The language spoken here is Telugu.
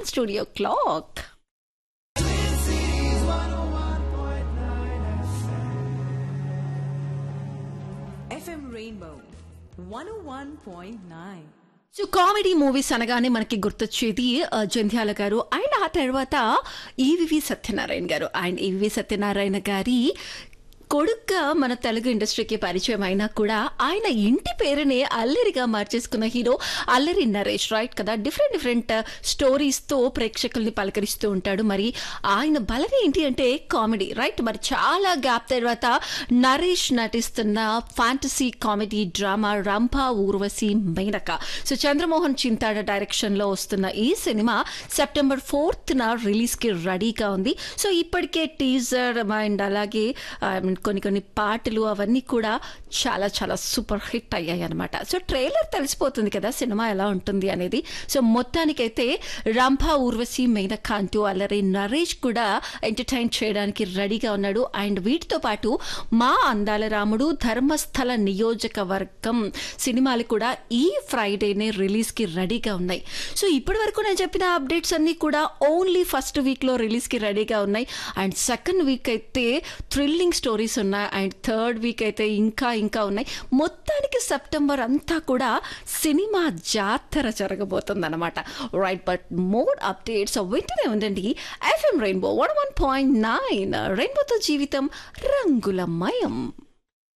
On studio clock FM Rainbow 101.9. So comedy movies అనగానే మనకి గుర్తొచ్చేది ఆ, జంధ్యాల గారు అండ్ ఆ తర్వాత ఈవివి సత్యనారాయణ గారు అండ్ ఈవివి సత్యనారాయణ గారి కొడుగ్గా మన తెలుగు ఇండస్ట్రీకి పరిచయం అయినా కూడా ఆయన ఇంటి పేరునే అల్లరిగా మార్చేసుకున్న హీరో అల్లరి నరేష్ రైట్ కదా డిఫరెంట్ డిఫరెంట్ స్టోరీస్తో ప్రేక్షకుల్ని పలకరిస్తూ ఉంటాడు మరి ఆయన బలం ఏంటి అంటే కామెడీ రైట్ మరి చాలా గ్యాప్ తర్వాత నరేష్ నటిస్తున్న fantasy comedy drama Rambha Urvashi Menaka so Chandramohan Chintada డైరెక్షన్లో వస్తున్న ఈ సినిమా సెప్టెంబర్ ఫోర్త్న రిలీజ్కి రెడీగా ఉంది సో ఇప్పటికే టీజర్ అండ్ అలాగే I mean, కొన్ని కొన్ని పాటలు అవన్నీ కూడా చాలా చాలా సూపర్ హిట్ అయ్యాయి అనమాట సో ట్రైలర్ తెలిసిపోతుంది కదా సినిమా ఎలా ఉంటుంది అనేది సో మొత్తానికైతే రంభా ఊర్వశి మేనక అంటూ అల్లరి నరేష్ కూడా ఎంటర్టైన్ చేయడానికి రెడీగా ఉన్నాడు అండ్ వీటితో పాటు మా అందాల రాముడు ధర్మస్థల నియోజకవర్గం సినిమాలు కూడా ఈ ఫ్రైడేనే రిలీజ్కి రెడీగా ఉన్నాయి సో ఇప్పటి వరకు నేను చెప్పిన అప్డేట్స్ అన్నీ కూడా ఓన్లీ ఫస్ట్ వీక్లో రిలీజ్కి రెడీగా ఉన్నాయి అండ్ సెకండ్ వీక్ అయితే థ్రిల్లింగ్ స్టోరీస్ ఉన్నాయి అండ్ థర్డ్ వీక్ అయితే ఇంకా ఇంకా ఉన్నాయి మొత్తానికి సెప్టెంబర్ అంతా కూడా సినిమా జాతర జరగబోతుంది అనమాట రైట్ బట్ మోర్ అప్డేట్స్ వింటూనే ఉండండి FM rainbow one one point nine రెయిన్బోతో జీవితం రంగులమయం